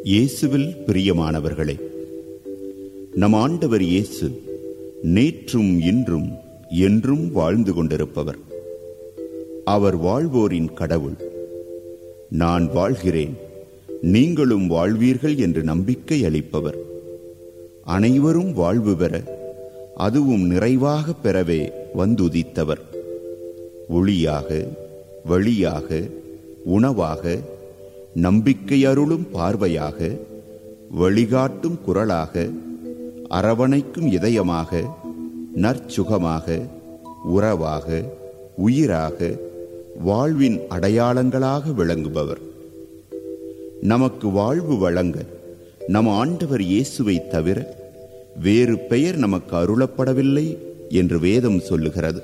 இயேசுவில் பிரியமானவர்களே நம் ஆண்டவர் இயேசு நேற்றும் இன்றும் என்றும் வாழ்ந்து கொண்டிருப்பவர் அவர் வாழ்வோரின் கடவுள் நான் வாழ்கிறேன் நீங்களும் வாழ்வீர்கள் என்று நம்பிக்கை அளிப்பவர் அனைவரும் வாழ்வு பெற அதுவும் நிறைவாக பெறவே வந்துதித்தவர் ஒளியாக வழியாக உணவாக நம்பிக்கை அருளும் பார்வையாக வழிகாட்டும் குரலாக அரவணைக்கும் இதயமாக நற்சுகமாக உறவாக உயிராக வாழ்வின் அடையாளங்களாக விளங்குபவர் நமக்கு வாழ்வு வழங்க நம் ஆண்டவர் இயேசுவை தவிர வேறு பெயர் நமக்கு அருளப்படவில்லை என்று வேதம் சொல்லுகிறது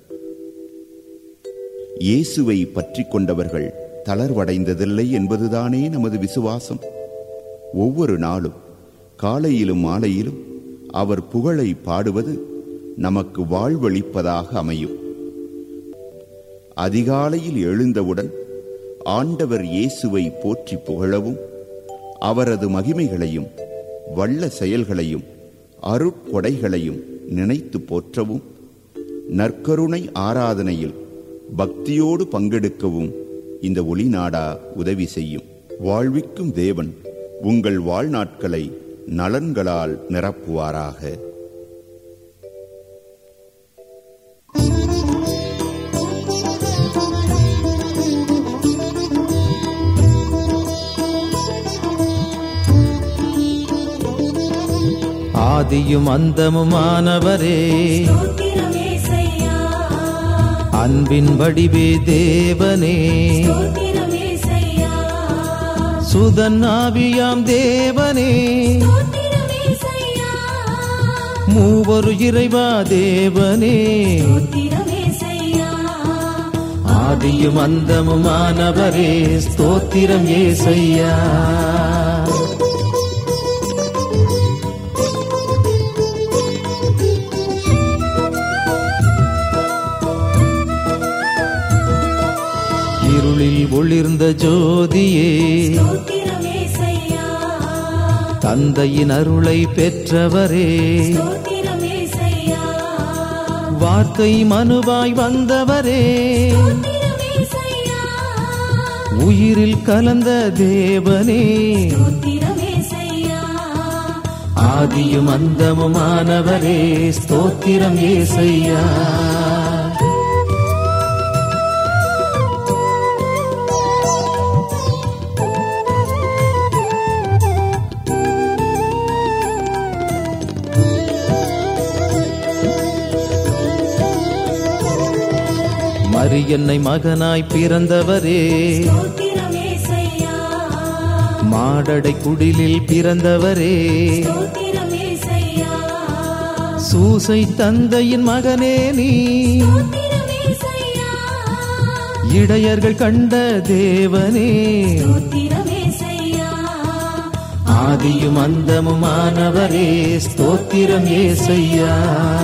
இயேசுவை பற்றி கொண்டவர்கள் தளர்வடைந்ததில்லை என்பதுதானே நமது விசுவாசம் ஒவ்வொரு நாளும் காலையிலும் மாலையிலும் அவர் புகழை பாடுவது நமக்கு வாழ்வளிப்பதாக அமையும் அதிகாலையில் எழுந்தவுடன் ஆண்டவர் இயேசுவை போற்றி புகழவும் அவரது மகிமைகளையும் வல்ல செயல்களையும் அருட்கொடைகளையும் நினைத்து போற்றவும் நற்கருணை ஆராதனையில் பக்தியோடு பங்கெடுக்கவும் இந்த ஒளிநாடா உதவி செய்யும் வாழ்விக்கும் தேவன் உங்கள் வாழ்நாட்களை நலன்களால் நிரப்புவாராக ஆதியும் அந்தமுமானவரே ஸ்தோத்திரம் ஏசையா அன்பின் வடிவே தேவனே ஸ்தோத்திரம் ஏசையா சுதன் ஆவியாம் தேவனே ஸ்தோத்திரம் ஏசையா மூவரு இறைவா தேவனே ஸ்தோத்திரம் ஏசையா ஆதியும் அந்தமுமானவரே ஸ்தோத்திரம் ஏசையா இருளில் ஒளிர்ந்த ஜோதியே ஸ்தோத்திரம் ஏசையா தந்தையின் அருளை பெற்றவரே ஸ்தோத்திரம் ஏசையா வார்த்தை மனுவாய் வந்தவரே ஸ்தோத்திரம் ஏசையா உயிரில் கலந்த தேவனே ஸ்தோத்திரம் ஏசையா ஆதியும் அந்தமுமானவரே ஸ்தோத்திரம் ஏசையா மரியன்னை மகனாய் பிறந்தவரே ஸ்தோத்திரம் ஏசையா மாடடை குடிலில் பிறந்தவரே ஸ்தோத்திரம் ஏசையா சூசை தந்தையின் மகனே நீ ஸ்தோத்திரம் ஏசையா இடையர்கள் கண்ட தேவனே ஸ்தோத்திரம் ஏசையா ஆதியும் அந்தமுமானவரே ஸ்தோத்திரம் ஏசையா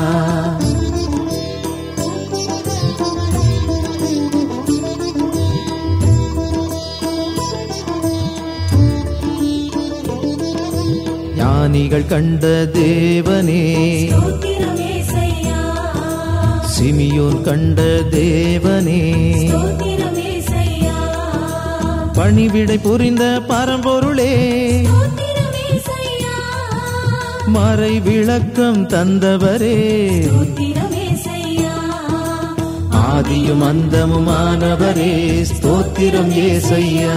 ஞானிகள் கண்ட தேவனே ஸ்தோத்திரம் ஏசையா சிமியோன் கண்ட தேவனே ஸ்தோத்திரம் ஏசையா பணிவிடை புரிந்த பரம்பொருளே ஸ்தோத்திரம் ஏசையா மறை விளக்கம் தந்தவரே ஸ்தோத்திரம் ஏசையா ஆதியும் அந்தமுமானவரே ஸ்தோத்திரம் ஏசையா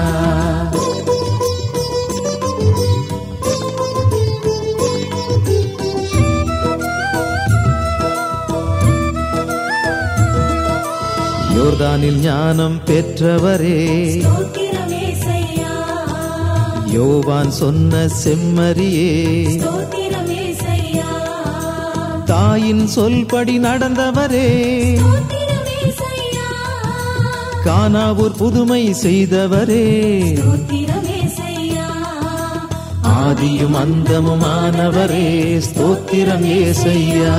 யோர்தானில் ஞானம் பெற்றவரே ஸ்தோத்திரம் ஏசையா யோவான் சொன்ன செம்மறியே ஸ்தோத்திரம் ஏசையா தாயின் சொல்படி நடந்தவரே ஸ்தோத்திரம் ஏசையா கானாவூர் புதுமை செய்தவரே ஸ்தோத்திரம் ஏசையா ஆதியும் அந்தமுமானவரே ஸ்தோத்திரம் ஏசையா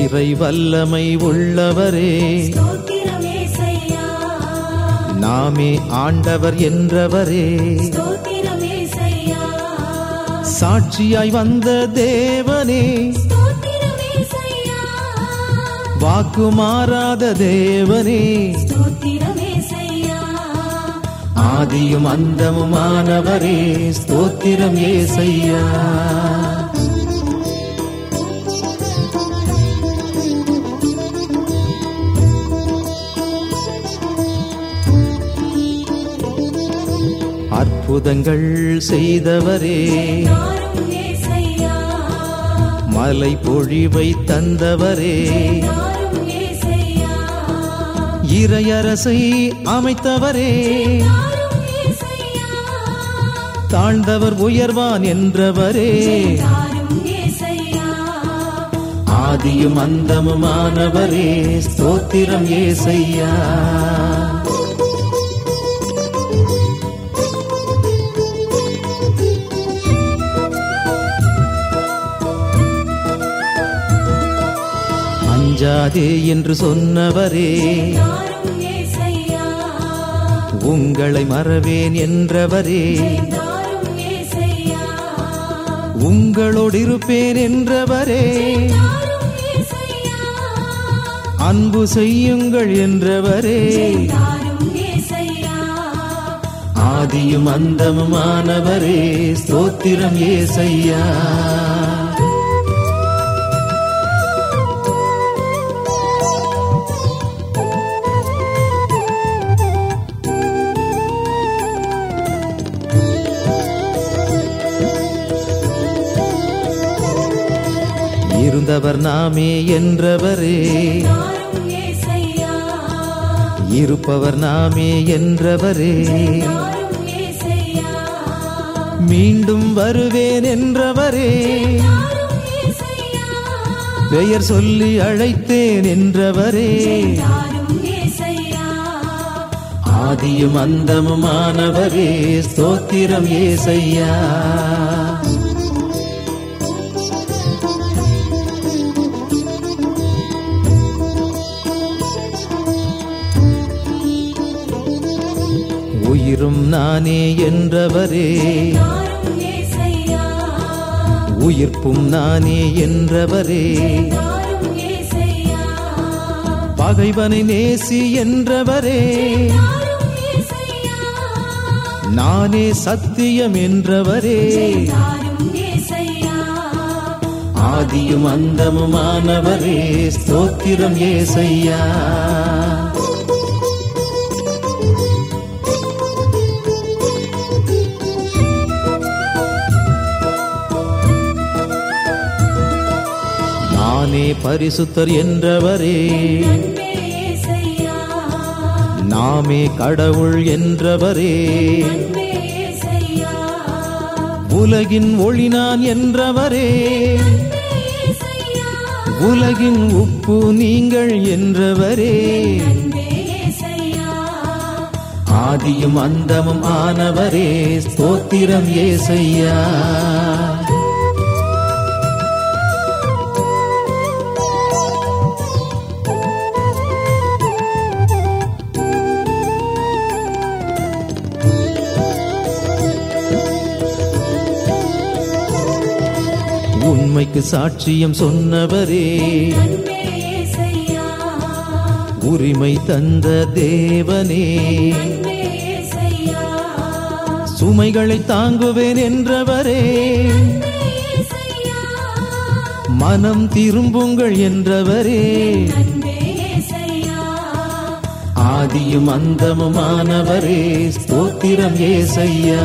இறை வல்லமை உள்ளவரே ஸ்தோத்திரம் ஏசையா நாமே ஆண்டவர் என்றவரே ஸ்தோத்திரம் ஏசையா சாட்சியாய் வந்த தேவனே ஸ்தோத்திரம் ஏசையா வாக்கு மாறாத தேவனே ஸ்தோத்திரம் ஏசையா ஆதியும் அந்தமுமானவரே ஸ்தோத்திரம் ஏசையா அற்புதங்கள் செய்தவரே தாரும் ஏசையா மலை பொழிவை தந்தவரே தாரும் ஏசையா இறையரசை அமைத்தவரே தாரும் ஏசையா தாழ்ந்தவர் உயர்வான் என்றவரே தாரும் ஏசையா ஆதியும் அந்தமுமானவரே ஸ்தோத்திரம் ஏசையா அஞ்சாதே என்று சொன்னவரே தாரும் ஏசையா உங்களை மறவேன் என்றவரே தாரும் ஏசையா உங்களோடு இருப்பேன் என்றவரே தாரும் ஏசையா அன்பு செய்யுங்கள் என்றவரே தாரும் ஏசையா ஆதியும் அந்தமுமானவரே ஸ்தோத்திரம் ஏசையா இருந்தவர் நாமே என்றவரே தாரும் ஏசையா இருப்பவர் நாமே என்றவரே தாரும் ஏசையா மீண்டும் வருவேன் என்றவரே தாரும் ஏசையா பெயர் சொல்லி அழைத்தேன் என்றவரே தாரும் ஏசையா ஆதியும் அந்தமுமானவரே ஸ்தோத்திரம் ஏசையா உயிரும் நானே என்றவரே தாரும் ஏசையா உயிர்ப்பும் நானே என்றவரே தாரும் ஏசையா பகைவனை நேசி என்றவரே தாரும் ஏசையா நானே சத்தியம் என்றவரே தாரும் ஏசையா ஆதியும் அந்தமுமானவரே ஸ்தோத்திரம் ஏசையா நானே பரிசுத்தர் என்றவரே அன்பே ஏசையா நாமே கடவுள் என்றவரே அன்பே ஏசையா உலகின் ஒளி நான் என்றவரே அன்பே ஏசையா உலகின் உப்பு நீங்கள் என்றவரே அன்பே ஏசையா ஆதியும் அந்தமும் ஆனவரே ஸ்தோத்திரம் ஏசையா உண்மைக்கு சாட்சியம் சொன்னவரே அன்பே ஏசையா உரிமை தந்த தேவனே அன்பே ஏசையா சுமைகளை தாங்குவேன் என்றவரே அன்பே ஏசையா மனம் திரும்புங்கள் என்றவரே அன்பே ஏசையா ஆதியும் அந்தமுமானவரே ஸ்தோத்திரம் ஏசையா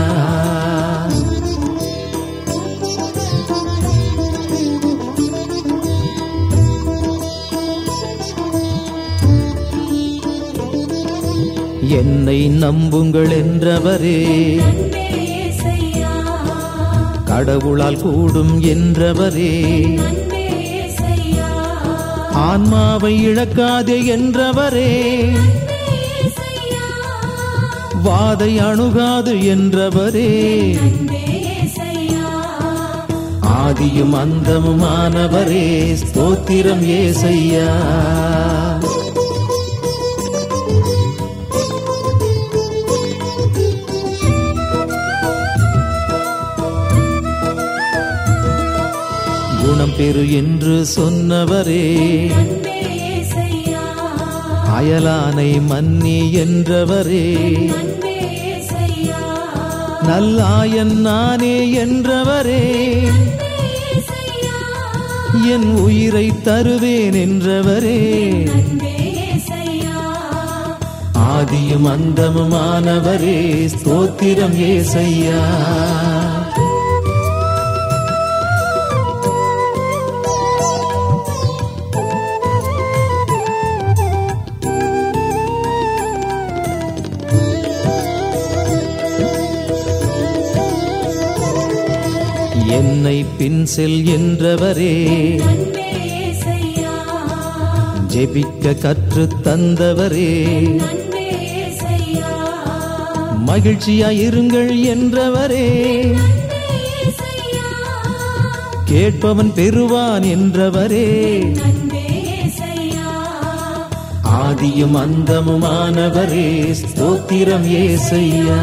என்னை நம்புங்கள் என்றவரே அன்பே ஏசையா கடவுளால் கூடும் என்றவரே அன்பே ஏசையா ஆன்மாவை இழக்காதே என்றவரே அன்பே ஏசையா வாதை அணுகாது என்றவரே அன்பே ஏசையா ஆதியும் அந்தமுமானவரே ஸ்தோத்திரம் ஏசையா குணம் பெறு என்று சொன்னவரே அன்பே இயேசையா அயலானை மன்னி என்றவரே அன்பே இயேசையா நல்லாயன் நானே என்றவரே இயேசையா என் உயிரை தருவேன் என்றவரே அன்பே இயேசையா ஆதியும் அந்தமுமானவரே ஸ்தோத்திரம் ஏசையா என்னை பின் செல் என்றவரே அன்பே இயேசையா ஜெபிக்க கற்று தந்தவரே அன்பே இயேசையா மகிழ்ச்சியாயிருங்கள் என்றவரே இயேசையா கேட்பவன் பெறுவான் என்றவரே அன்பே இயேசையா ஆதியும் அந்தமுமானவரே ஸ்தோத்திரம் ஏசையா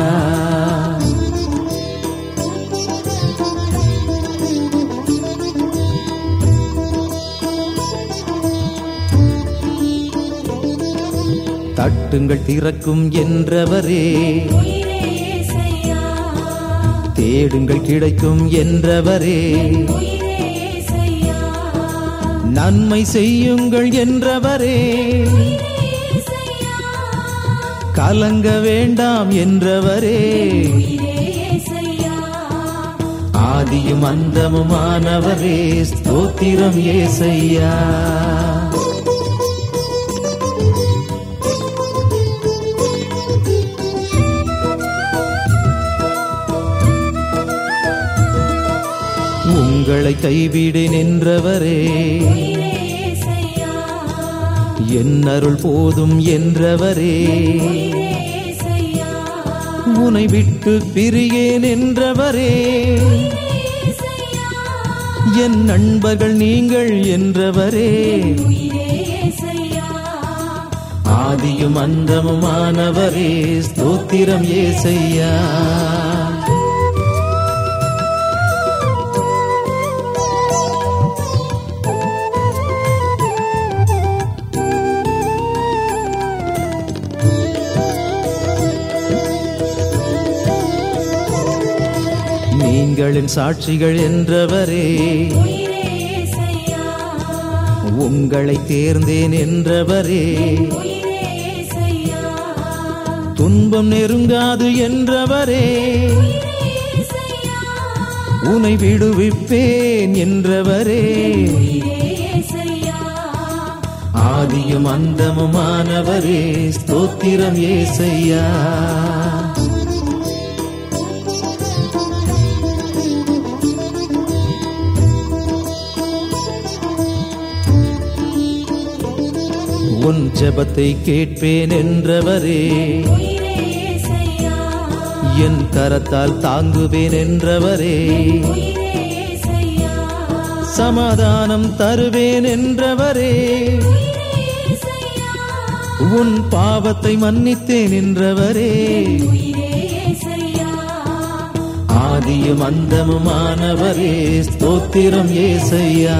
தட்டுங்கள் திறக்கும் என்றவரே உயிரே இயேசையா தேடுங்கள் கிடைக்கும் என்றவரே உயிரே இயேசையா நன்மை செய்யுங்கள் என்றவரே இயேசையா கலங்க வேண்டாம் என்றவரே உயிரே இயேசையா ஆதியும் அந்தமுமானவரே ஸ்தோத்திரம் ஏசையா உங்களை கைவிடேன் என்றவரே உயிரே இயேசையா என் அருள் போதும் என்றவரே உயிரே இயேசையா உனை விட்டு பிரியேன் என்றவரே இயேசையா என் நண்பர்கள் நீங்கள் என்றவரே உயிரே இயேசையா ஆதியும் அந்தமுமானவரே ஸ்தோத்திரம் ஏசையா நீங்களின் சாட்சிகள் என்றவரே உயிரே இயேசையா உங்களை தேர்ந்தேன் என்றவரே உயிரே இயேசையா துன்பம் நெருங்காது என்றவரே இயேசையா உனை விடுவிப்பேன் என்றவரே உயிரே இயேசையா ஆதியும் அந்தமுமானவரே ஸ்தோத்திரம் ஏசையா உன் ஜெபத்தை கேட்பேன் என்றவரே உயிரே இயேசையா என் கரத்தால் தாங்குவேன் என்றவரே உயிரே இயேசையா சமாதானம் தருவேன் என்றவரே இயேசையா உன் பாவத்தை மன்னித்தேன் என்றவரே உயிரே இயேசையா ஆதியும் அந்தமுமானவரே ஸ்தோத்திரம் ஏசையா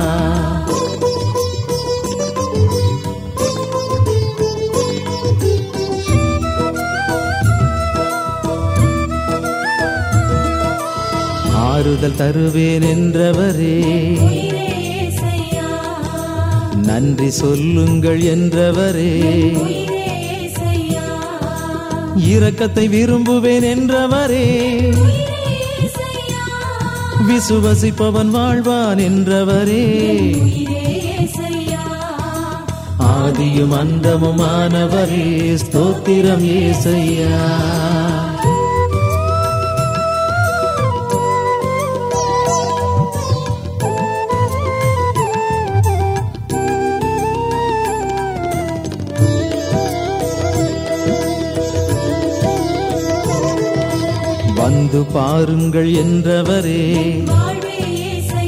ஆறுதல் தருவேன் என்றவரே உயிரே இயேசையா நன்றி சொல்லுங்கள் என்றவரே உயிரே இயேசையா இரக்கத்தை விரும்புவேன் என்றவரே இயேசையா விசுவசிப்பவன் வாழ்வான் என்றவரே உயிரே இயேசையா ஆதியும் அந்தமுமானவரே ஸ்தோத்திரம் ஏசையா வந்து பாருங்கள் என்றவரே வாழ்வே இயேசையா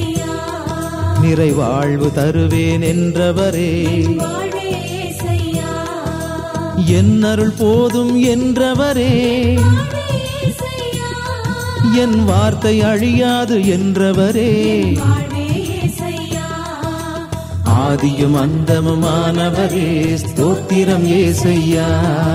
நிறைவாழ்வு தருவேன் என்றவரே வாழ்வே ஏசையா என் அருள் போதும் என்றவரே ஏசையா என் வார்த்தை அழியாது என்றவரே வாழ்வே ஏசையா ஆதியும் அந்தமுமானவரே ஸ்தோத்திரம் ஏசையா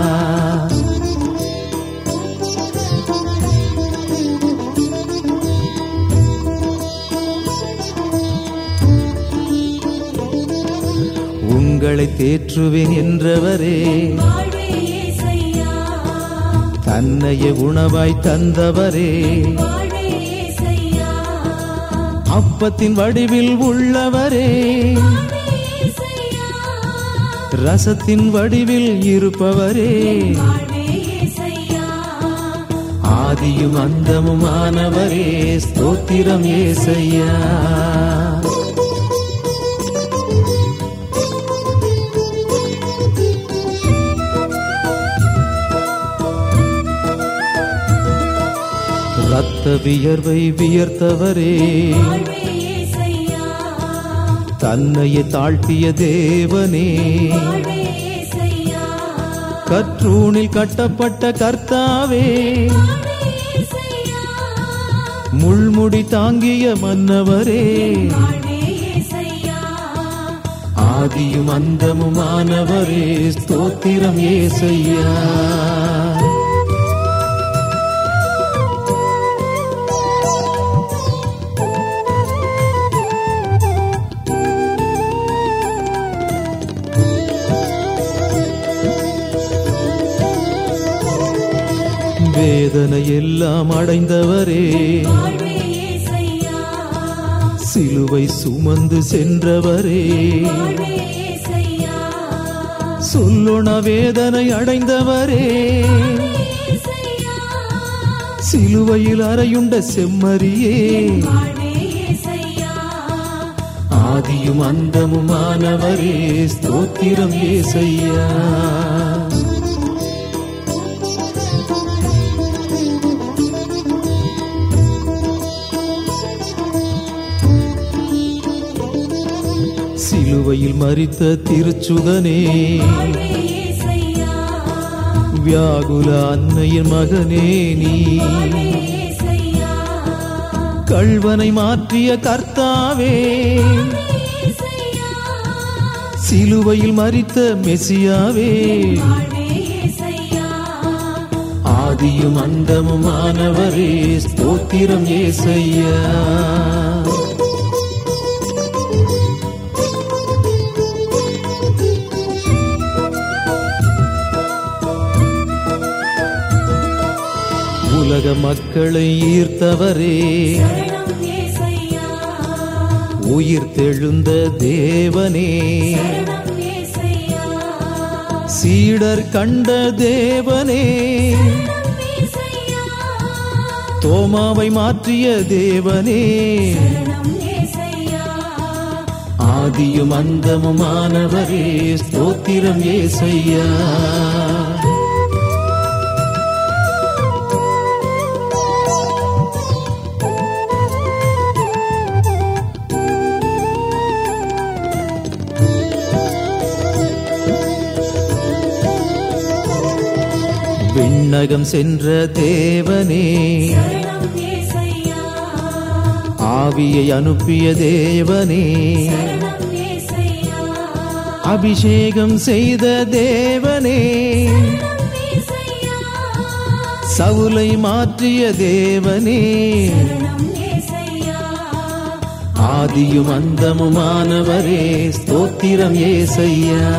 உங்களை தேற்றுவேன் என்றவரே வாழ்வே ஏசையா தன்னைய உணவாய் தந்தவரே வாழ்வே ஏசையா அப்பத்தின் வடிவில் உள்ளவரே ஏசையா ரசத்தின் வடிவில் இருப்பவரே வாழ்வே ஏசையா ஆதியும் அந்தமுமானவரே ஸ்தோத்திரம் ஏசையா ரத்த வியர்வை வியர்த்தவரே வாழ்வே ஏசையா தன்னையே தாழ்த்திய தேவனே வாழ்வே ஏசையா கற்றூணில் கட்டப்பட்ட கர்த்தாவே ஏசையா முள்முடி தாங்கிய மன்னவரே வாழ்வே ஏசையா ஆதியும் அந்தமுமானவரே ஸ்தோத்திரம் ஏசையா வேதனை எல்லாம் அடைந்தவரே வாழ்வே ஏசையா சிலுவை சுமந்து சென்றவரே வாழ்வே ஏசையா சொல்லொண வேதனை அடைந்தவரே ஏசையா சிலுவையில் அறையுண்ட செம்மறியே வாழ்வே ஏசையா ஆதியும் அந்தமுமானவரே ஸ்தோத்திரம் ஏசையா சிலுவையில் மரித்த திருச்சுதனே வாழ்வே ஏசையா வியாகுல அன்னையின் மகனே நீ வாழ்வே ஏசையா கள்வனை மாற்றிய கர்த்தாவே ஏசையா சிலுவையில் மரித்த மெசியாவே வாழ்வே ஏசையா ஆதியும் அந்தமுமானவரே ஸ்தோத்திரம் ஏசையா உலக மக்களை ஈர்த்தவரே சரணம் ஏசையா உயிர் தெழுந்த தேவனே சரணம் ஏசையா சீடர் கண்ட தேவனே ஏசையா தோமாவை மாற்றிய தேவனே சரணம் ஏசையா ஆதியும் அந்தமுமானவரே ஸ்தோத்திரம் ஏசையா விண்ணகம் சென்ற தேவனே சரணம் ஏசையா ஆவியை அனுப்பிய தேவனே சரணம் ஏசையா அபிஷேகம் செய்த தேவனே ஏசையா சவுலை மாற்றிய தேவனே சரணம் ஏசையா ஆதியும் அந்தமுமானவரே ஸ்தோத்திரம் ஏசையா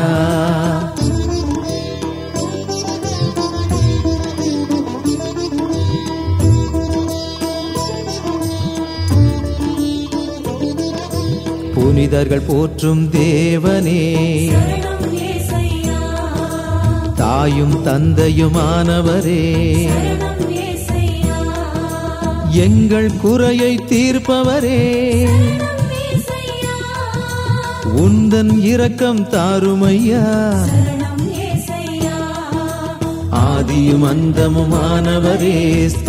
புனிதர்கள் போற்றும் தேவனே சரணம் ஏசையா தாயும் தந்தையுமானவரே சரணம் ஏசையா எங்கள் குறையை தீர்ப்பவரே ஏசையா உந்தன் இரக்கம் தாருமையா சரணம் ஏசையா ஆதியும் அந்தமுமானவரே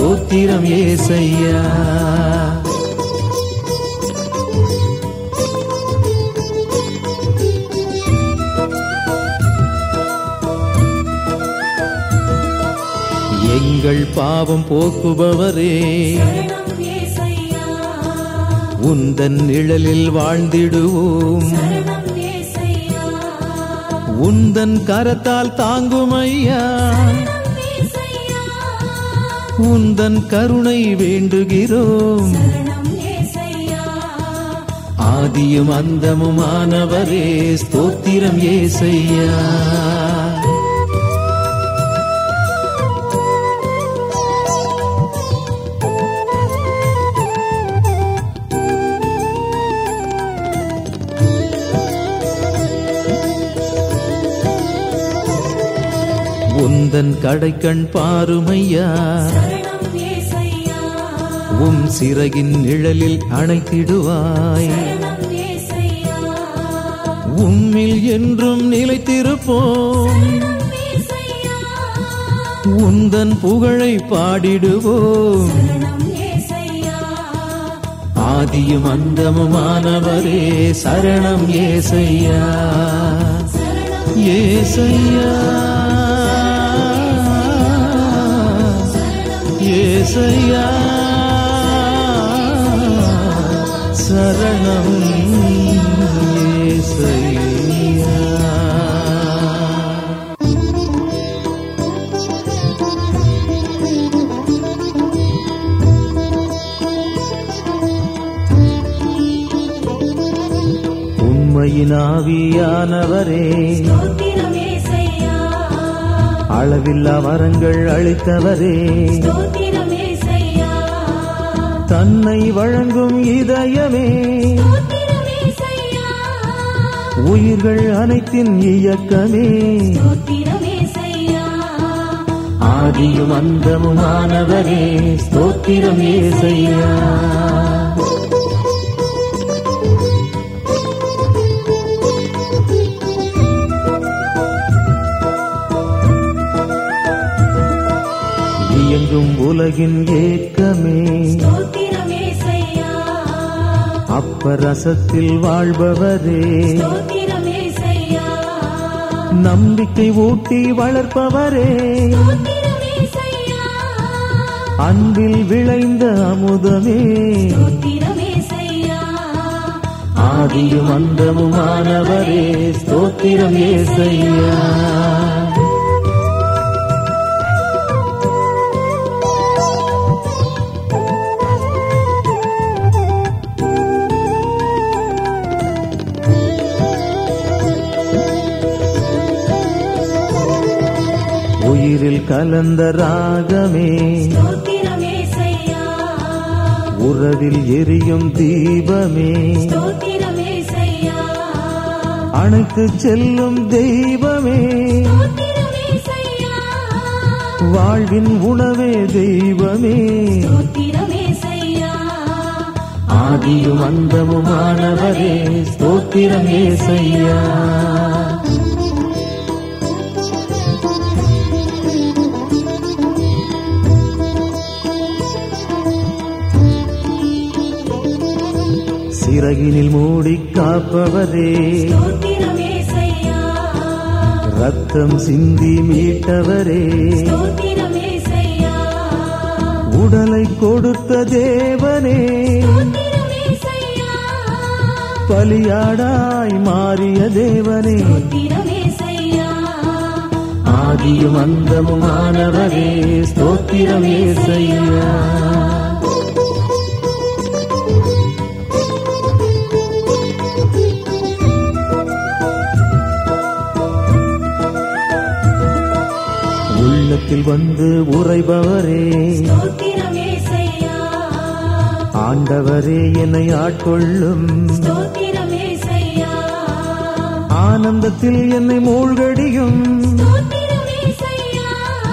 ஸ்தோத்திரம் ஏசையா எங்கள் பாவம் போக்குபவரே சரணம் ஏசையா உந்தன் நிழலில் வாழ்ந்திடுவோம் சரணம் ஏசையா உந்தன் கரத்தால் தாங்கும் ஐயா சரணம் ஏசையா உந்தன் கருணை வேண்டுகிறோம் சரணம் ஏசையா ஆதியும் அந்தமுமானவரே ஸ்தோத்திரம் ஏசையா உந்தன் கடைக்கண் பாருமையா சரணம் ஏசையா உம் சிறகின் நிழலில் அணைத்திடுவாய் சரணம் ஏசையா உம்மில் என்றும் நிலைத்திருப்போம் சரணம் ஏசையா உந்தன் புகழை பாடிடுவோம் சரணம் ஏசையா ஆதியும் அந்தமுமானவரே சரணம் ஏசையா சரணம் ஏசையா ஏசையா சரணம் ஏசையா உண்மையின் ஆவியானவரே ஸ்தோத்திரம் ஏசையா அளவில்லா வரங்கள் அளித்தவரே ஸ்தோத்திரம் ஏசையா தன்னை வழங்கும் இதயமே ஸ்தோத்திரம் ஏசையா உயிர்கள் அனைத்தின் இயக்கமே ஸ்தோத்திரம் ஏசையா ஆதியும் அந்தமுமானவரே ஸ்தோத்திரம் ஏசையா இயங்கும் உலகின் ஏக்கமே ஸ்தோத்திரம் ஏசையா அப்பரசத்தில் வாழ்பவரே ஸ்தோத்திரம் ஏசையா நம்பிக்கை ஊட்டி வளர்ப்பவரே ஸ்தோத்திரம் ஏசையா அன்பில் விளைந்த அமுதமே ஸ்தோத்திரம் ஏசையா ஆதியும் அந்தமுமானவரே ஸ்தோத்திரம் ஏசையா உயிரில் கலந்த ராகமே ஸ்தோத்திரம் ஏசையா உறவில் எரியும் தீபமே ஸ்தோத்திரம் ஏசையா அணைத்து செல்லும் தெய்வமே ஸ்தோத்திரம் ஏசையா வாழ்வின் உணவே தெய்வமே ஸ்தோத்திரம் ஏசையா ஆதியும் அந்தமுமானவரே ஸ்தோத்திரம் ஏசையா சிறகினில் மூடி காப்பவரே ஸ்தோத்திரம் ஏசையா ரத்தம் சிந்தி மீட்டவரே ஸ்தோத்திரம் ஏசையா உடலை கொடுத்த தேவனே ஸ்தோத்திரம் ஏசையா பலியாடாய் மாறிய தேவனே ஸ்தோத்திரம் ஏசையா ஆதியும் அந்தமுமானவரே ஸ்தோத்திரம் ஏசையா உள்ளத்தில் வந்து உறைபவரே ஸ்தோத்திரம் ஏசையா ஆண்டவரே என்னை ஆட்கொள்ளும் ஸ்தோத்திரம் ஏசையா ஆனந்தத்தில் என்னை மூழ்கடியும் ஸ்தோத்திரம் ஏசையா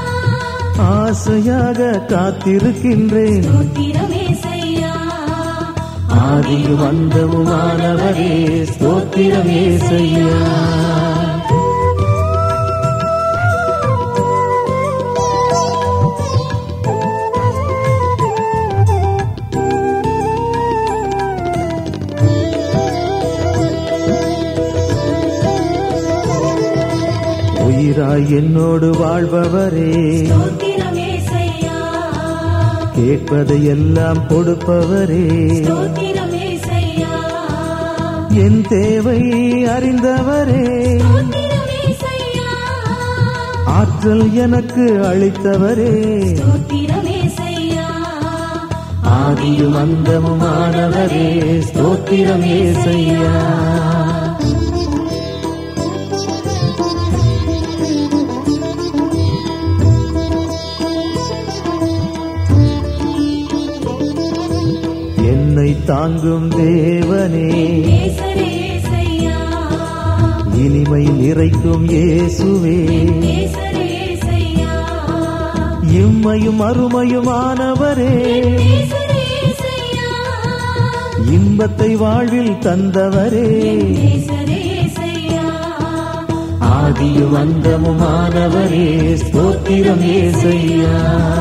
ஆசையாக காத்திருக்கின்றேன் ஸ்தோத்திரம் ஏசையா ஆதியும் அந்தமுமானவரே ஸ்தோத்திரம் ஏசையா உயிராய் என்னோடு வாழ்பவரே ஸ்தோத்திரம் ஏசையா கேட்பதை எல்லாம் கொடுப்பவரே ஸ்தோத்திரம் ஏசையா என் தேவை அறிந்தவரே ஸ்தோத்திரம் ஏசையா ஆற்றல் எனக்கு அளித்தவரே ஸ்தோத்திரம் ஏசையா ஆதியும் அந்தமுமானவரே ஸ்தோத்திரம் ஏசையா என்னை தாங்கும் தேவனே ஏசரே ஏசையா இனிமை நிறைக்கும் இயேசுவே ஏசரே ஏசையா இம்மையும் அருமையுமானவரே ஏசரே ஏசையா இன்பத்தை வாழ்வில் தந்தவரே ஏசரே ஏசையா ஆதியும் அந்தமுமானவரே ஸ்தோத்திரம் ஏசையா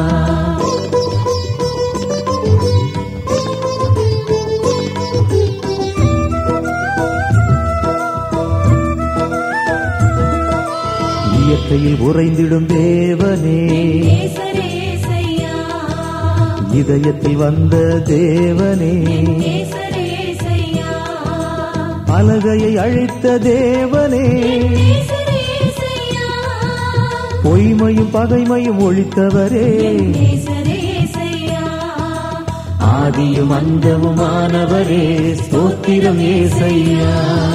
இயற்கையில் உறைந்திடும் தேவனே ஏசரே ஏசையா இதயத்தில் வந்த தேவனே ஏசரே ஏசையா அழகையை அழித்த தேவனே ஏசரே ஏசையா பொய்மையும் பகைமையும் ஒழித்தவரே ஏசரே ஏசையா ஆதியும் அந்தமுமானவரே ஸ்தோத்திரம் ஏசையா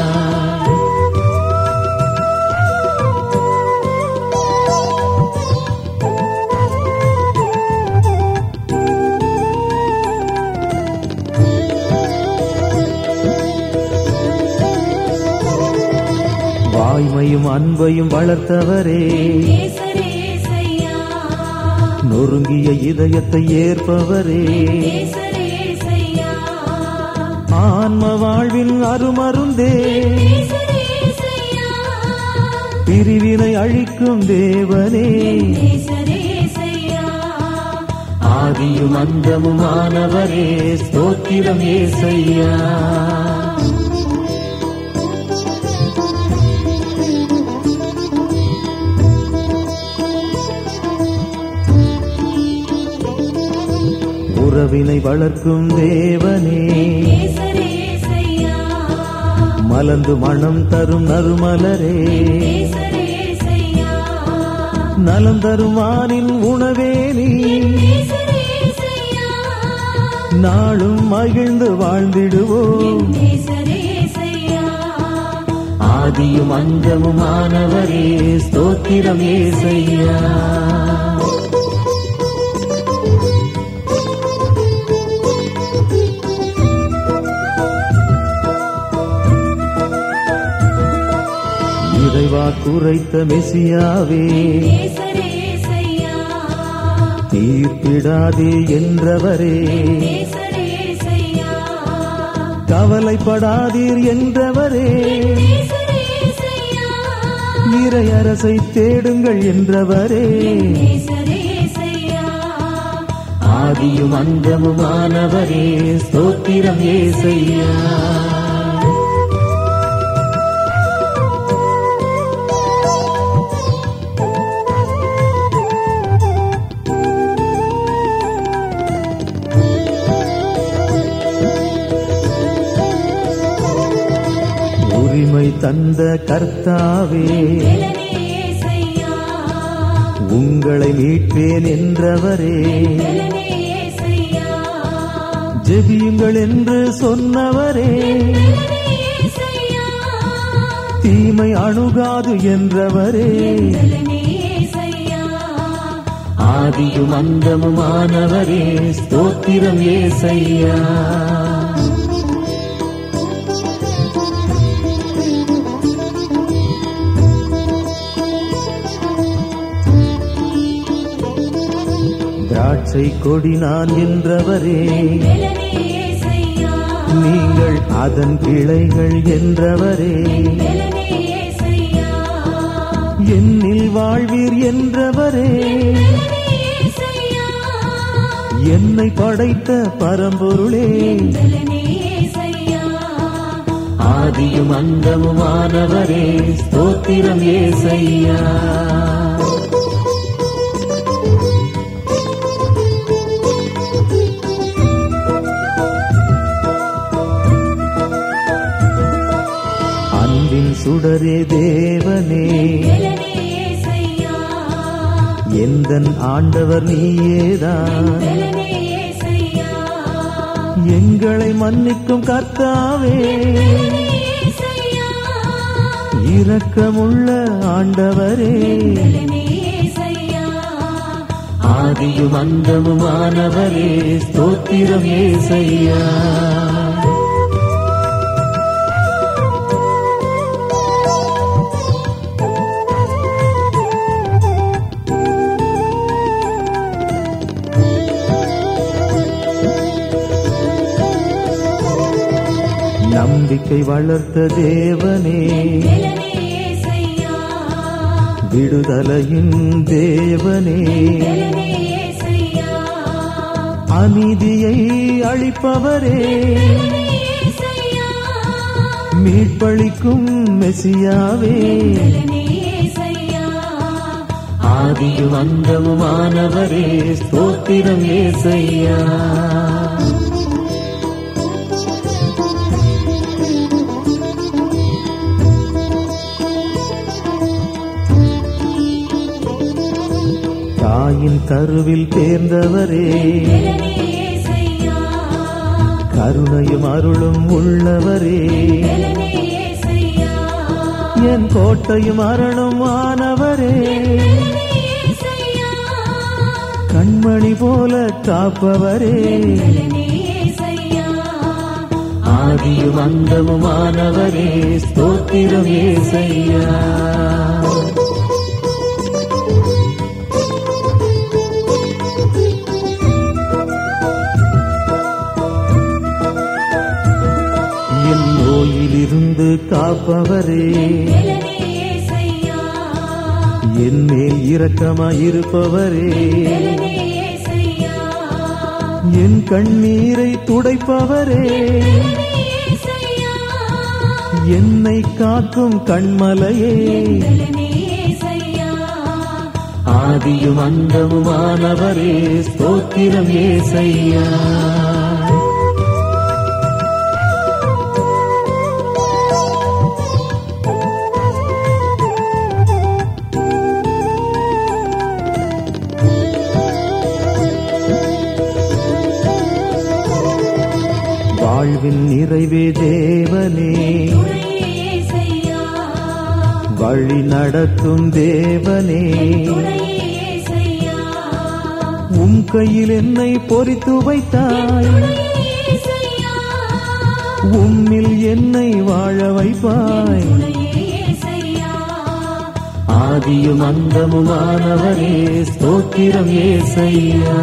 வாய்மையும் அன்பையும் வளர்த்தவரே ஏசரே ஏசையா நொறுங்கிய இதயத்தை ஏற்பவரே ஏசரே ஏசையா ஆன்ம வாழ்வின் அருமருந்தே ஏசரே ஏசையா பிரிவினை அழிக்கும் தேவனே ஏசரே ஏசையா ஆதியும் அந்தமுமானவரே ஸ்தோத்திரம் ஏசையா உறவினை வளர்க்கும் தேவனே ஏசரே ஏசையா மலர்ந்து மனம் தரும் நறுமலரே ஏசரே ஏசையா நலம் தரும் வானின் உணவே நீ ஏசரே ஏசையா நாளும் மகிழ்ந்து வாழ்ந்திடுவோம் ஏசரே ஏசையா ஆதியும் அந்தமுமானவரே ஸ்தோத்திரம் ஏசையா இறைவா குறைத்த மெசியாவே ஏசரே ஏசையா தீர்ப்பிடாதே என்றவரே ஏசரே ஏசையா கவலைப்படாதீர் என்றவரே ஏசரே ஏசையா இறையரசை தேடுங்கள் என்றவரே ஏசரே ஏசையா ஆதியும் அந்தமுமானவரே ஸ்தோத்திரம் ஏசையா உரிமை தந்த கர்த்தாவே வெலனே ஏசையா உங்களை மீட்பேன் என்றவரே வெலனே ஏசையா ஜெபியுங்கள் என்று சொன்னவரே வெலனே ஏசையா தீமை அணுகாது என்றவரே வெலனே ஏசையா ஆதியும் அந்தமுமானவரே ஸ்தோத்திரம் ஏசையா திராட்சை கொடி நான் என்றவரே வெலனே ஏசையா நீங்கள் அதன் கிளைகள் என்றவரே வெலனே ஏசையா என்னில் வாழ்வீர் என்றவரே வெலனே ஏசையா என்னை படைத்த பரம்பொருளே வெலனே ஏசையா ஆதியும் அந்தமுமானவரே ஸ்தோத்திரம் ஏசையா சுடரே தேவனே வேலனே ஏசையா எந்தன் ஆண்டவர் நீயேதான் வேலனே ஏசையா எங்களை மன்னிக்கும் கர்த்தாவே வேலனே ஏசையா இரக்கமுள்ள ஆண்டவரே வேலனே ஏசையா ஆதியும் அந்தமுமானவரே ஸ்தோத்திரம் ஏசையா நம்பிக்கை வளர்த்த தேவனே வேலனே ஏசையா விடுதலையின் தேவனே வேலனே ஏசையா அநீதியை அழிப்பவரே வேலனே ஏசையா மீட்பளிக்கும் மெசியாவே வேலனே ஏசையா ஆதியும் அந்தமுமானவரே ஸ்தோத்திரம் ஏசையா தாயின் கருவில் தேர்ந்தவரே வேலனே ஏசையா கருணையும் அருளும் உள்ளவரே வேலனே ஏசையா என் கோட்டையும் அரணும் ஆனவரே வேலனே ஏசையா கண்மணி போல காப்பவரே வேலனே ஏசையா ஆதியும் அந்தமுமானவரே ஸ்தோத்திரம் ஏசையா என் நோயிலிருந்து காப்பவரே வேலனே ஏசையா என் மேல் இரக்கமாயிருப்பவரே வேலனே ஏசையா என் கண்ணீரை துடைப்பவரே வேலனே ஏசையா என்னை காக்கும் கண்மலையே வேலனே ஏசையா ஆதியும் அந்தமுமானவரே ஸ்தோத்திரம் ஏசையா வாழ்வின் நிறைவே தேவனே துணையே ஏசையா வழி நடத்தும் தேவனே துணையே ஏசையா உம் கையில் என்னை பொறித்து வைத்தாய் துணையே ஏசையா உம்மில் என்னை வாழ வைப்பாய் துணையே ஏசையா ஆதியும் அந்தமுமானவரே ஸ்தோத்திரம் ஏசையா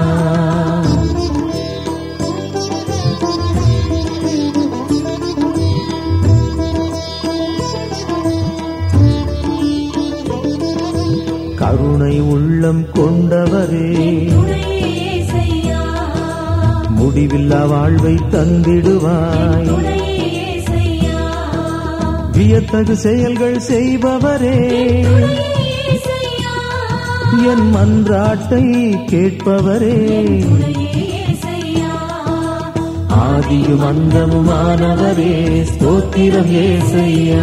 கருணை உள்ளம் கொண்டவரே துணையே ஏசையா முடிவில்லா வாழ்வை தந்திடுவாய் துணையே ஏசையா வியத்தகு செயல்கள் செய்பவரே துணையே ஏசையா என் மன்றாட்டை கேட்பவரே துணையே ஏசையா ஆதியும் அந்தமுமானவரே ஸ்தோத்திரம் ஏசையா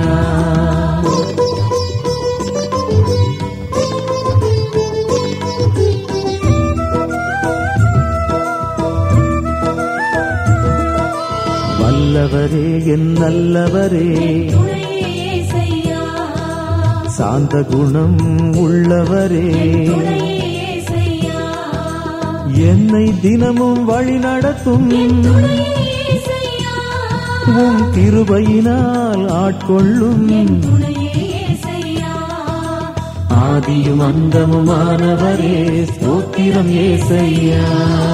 வல்லவரே என் நல்லவரே துணையே ஏசையா சாந்த குணம் உள்ளவரே துணையே ஏசையா என்னை தினமும் வழி நடத்தும் துணையே ஏசையா உம் கிருபையினால் ஆட்கொள்ளும் துணையே ஏசையா ஆதியும் அந்தமுமானவரே ஸ்தோத்திரம் ஏசையா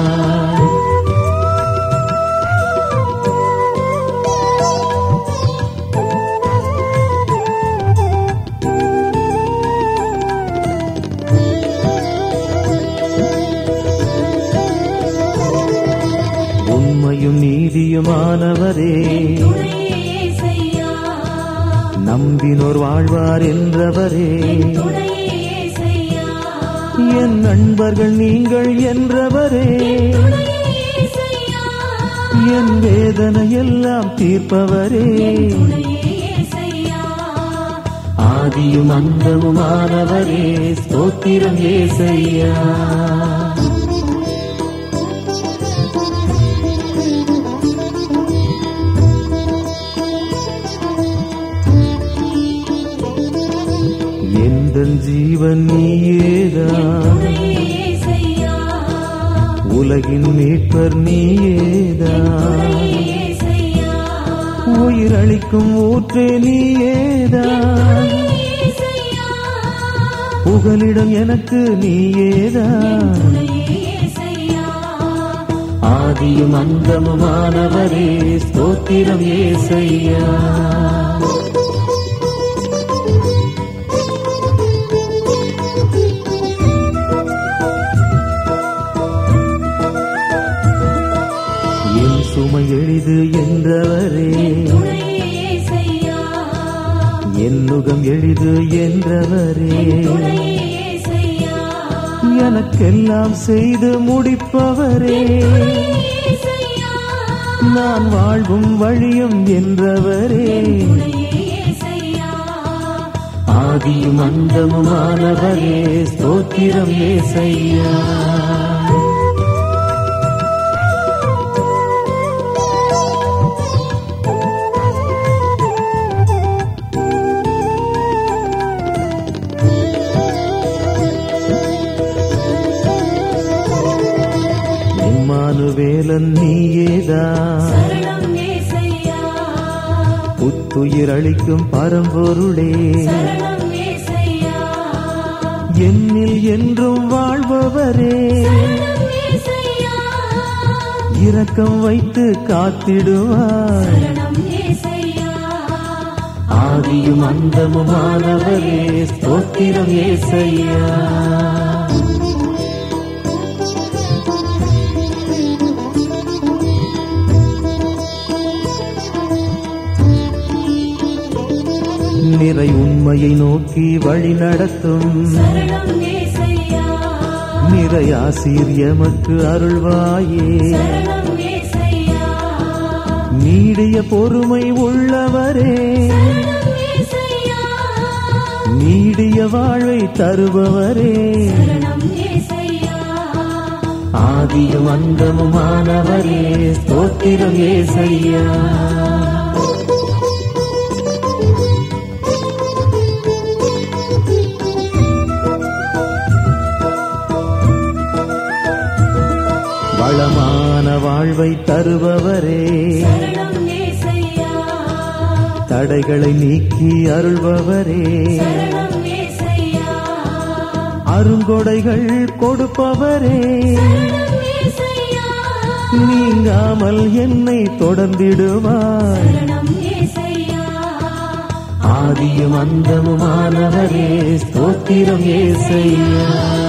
உண்மையும் நீதியுமானவரே துணையே ஏசையா நம்பினோர் வாழ்வார் என்றவரே துணையே ஏசையா என் நண்பர்கள் நீங்கள் என்றவரே துணையே ஏசையா என் வேதனை எல்லாம் தீர்ப்பவரே துணையே ஏசையா ஆதியும் அந்தமுமானவரே ஸ்தோத்திரம் ஏசையா எந்த ஜீவன் நீயேதான் துணையே இயேசையா உலகின் மீட்பர் நீயேதான் துணையே இயேசையா உயிரளிக்கும் ஊற்றே நீயேதான் இயேசையா புகலிடம் எனக்கு நீயேதான் துணையே இயேசையா ஆதியும் அந்தமுமானவரே ஸ்தோத்திரம் ஏசையா என் சுமை எளிது என்றவரே துணையே இயேசையா என் நுகம் எளிது என்றவரே துணையே இயேசையா எனக்கெல்லாம் செய்து முடிப்பவரே இயேசையா நான் வாழ்வும் வழியும் என்றவரே துணையே இயேசையா ஆதியும் அந்தமுமானவரே ஸ்தோத்திரம் ஏசையா இம்மானுவேலன் நீயேதான் சரணம் இயேசையா புத்துயிர் அளிக்கும் பரம்பொருளே சரணம் இயேசையா என்னில் என்றும் வாழ்பவரே சரணம் இயேசையா இரக்கம் வைத்து காத்திடுவார் சரணம் இயேசையா ஆதியும் அந்தமுமானவரே ஸ்தோத்திரம் ஏசையா நிறை உண்மையை நோக்கி வழி நடத்தும் சரணம் இயேசையா நிறை ஆசீர் எமக்கு அருள்வாயே சரணம் இயேசையா நீடிய பொறுமை உள்ளவரே சரணம் இயேசையா நீடிய வாழ்வை தருபவரே சரணம் இயேசையா ஆதியும் அந்தமுமானவரே ஸ்தோத்திரம் ஏசையா வளமான வாழ்வை தருபவரே சரணம் இயேசையா தடைகளை நீக்கி அருள்பவரே சரணம் இயேசையா அருங்கொடைகள் கொடுப்பவரே சரணம் இயேசையா நீங்காமல் என்னை தொடர்ந்திடுவார் சரணம் இயேசையா ஆதியும் அந்தமுமானவரே ஸ்தோத்திரம் ஏசையா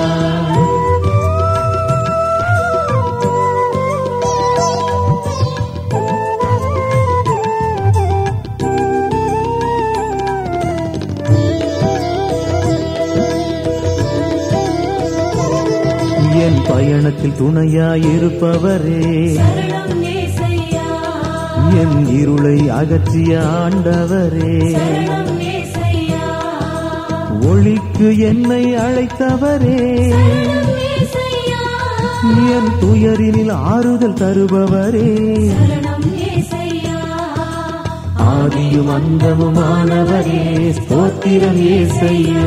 என் பயணத்தில் துணையாயிருப்பவரே சரணம் இயேசையா என் இருளை அகற்றிய ஆண்டவரே சரணம் இயேசையா ஒளிக்கு என்னை அழைத்தவரே சரணம் இயேசையா என் துயரினில் ஆறுதல் தருபவரே சரணம் இயேசையா ஆதியும் அந்தமுமானவரே ஸ்தோத்திரம் ஏசையா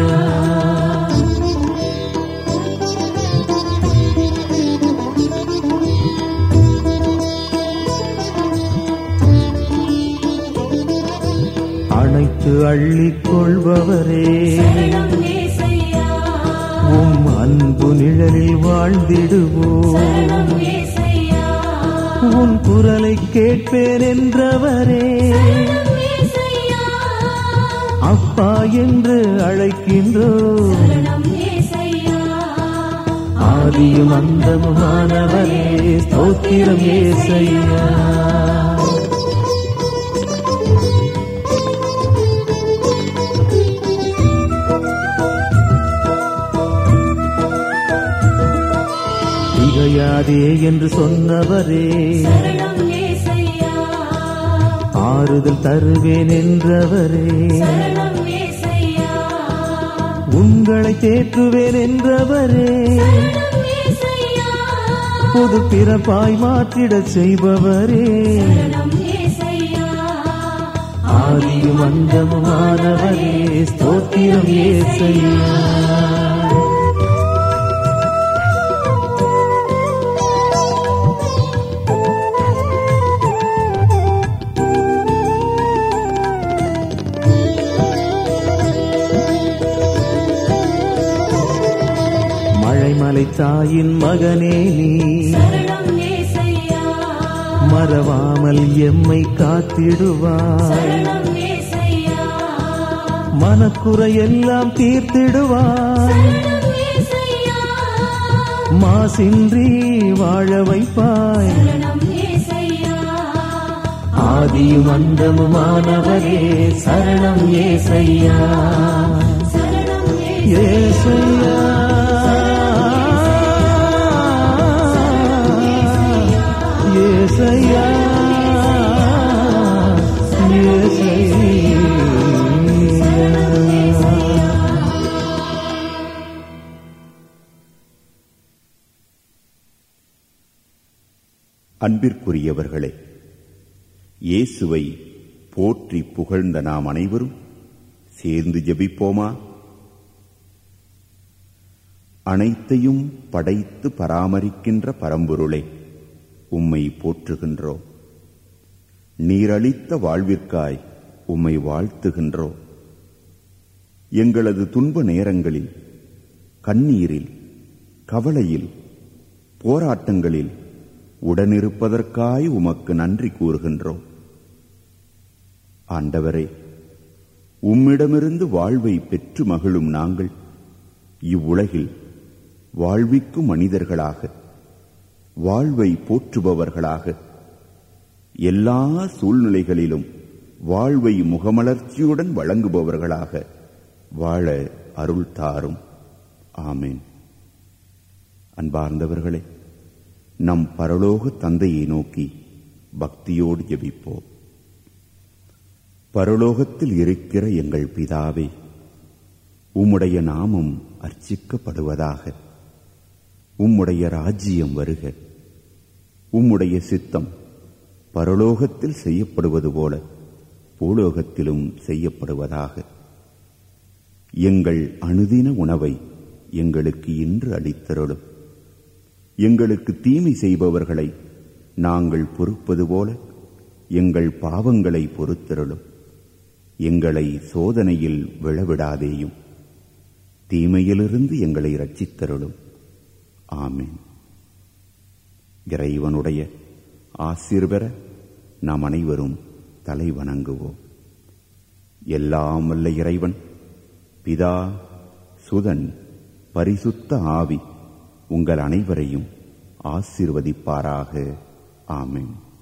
அனைத்து அள்ளிக் கொள்பவரே சரணம் இயேசையா உம் அன்பு நிழலில் வாழ்ந்திடுவோம் சரணம் இயேசையா உன் குரலை கேட்பேன் என்றவரே சரணம் இயேசையா அப்பா என்று அழைக்கின்றோம் சரணம் இயேசையா ஆதியும் அந்தமுமானவரே ஸ்தோத்திரம் ஏசையா திகையாதே என்று சொன்னவரே சரணம் இயேசையா ஆறுதல் தருவேன் என்றவரே சரணம் இயேசையா உங்களை தேற்றுவேன் என்றவரே சரணம் ஏசையா புது பிறப்பாய் மாற்றிடச் செய்பவரே சரணம் ஏசையா ஆதியும் அந்தமுமானவரே ஸ்தோத்திரம் ஏசையா மழைமலை தாயின் மகனே நீ சரணம் ஏசையா மறவாமல் எம்மை காத்திடுவாய் சரணம் ஏசையா மனக்குறையெல்லாம் தீர்த்திடுவாய் சரணம் ஏசையா மாசின்றி வாழ வைப்பாய் சரணம் ஏசையா ஆதியும் அந்தமுமானவரே சரணம் ஏசையா சரணம் ஏசையா ஏசையா ஏசையா அன்பிற்குரியவர்களே இயேசுவை போற்றி புகழ்ந்த நாம் அனைவரும் சேர்ந்து ஜெபிப்போமா அனைத்தையும் படைத்து பராமரிக்கின்ற பரம்பொருளே உம்மை போற்றுகின்றோம் நீரளித்த வாழ்விற்காய் உம்மை வாழ்த்துகின்றோம் எங்களது துன்ப நேரங்களில் கண்ணீரில் கவலையில் போராட்டங்களில் உடனிருப்பதற்காய் உமக்கு நன்றி கூறுகின்றோம் ஆண்டவரே உம்மிடமிருந்து வாழ்வை பெற்று மகிழும் நாங்கள் இவ்வுலகில் வாழ்விக்கும் மனிதர்களாக வாழ்வை போற்றுபவர்களாக எல்லா சூழ்நிலைகளிலும் வாழ்வை முகமலர்ச்சியுடன் வழங்குபவர்களாக வாழ அருள் தாரும் ஆமேன் அன்பார்ந்தவர்களே நம் பரலோக தந்தையை நோக்கி பக்தியோடு ஜெபிப்போம் பரலோகத்தில் இருக்கிற எங்கள் பிதாவே உம்முடைய நாமம் அர்ச்சிக்கப்படுவதாக உம்முடைய ராஜ்யம் வருக உம்முடைய சித்தம் பரலோகத்தில் செய்யப்படுவது போல பூலோகத்திலும் செய்யப்படுவதாக எங்கள் அனுதின உணவை எங்களுக்கு இன்று அளித்தருளும் எங்களுக்கு தீமை செய்பவர்களை நாங்கள் பொறுப்பது போல எங்கள் பாவங்களை பொறுத்தருளும் எங்களை சோதனையில் விழவிடாதேயும் தீமையிலிருந்து எங்களை ரட்சித்தருளும் ஆமென் இறைவனுடைய ஆசீர்வர நாம் அனைவரும் தலை வணங்குவோம் எல்லாம் வல்ல இறைவன் பிதா சுதன் பரிசுத்த ஆவி உங்கள் அனைவரையும் ஆசீர்வதிப்பாராக ஆமென்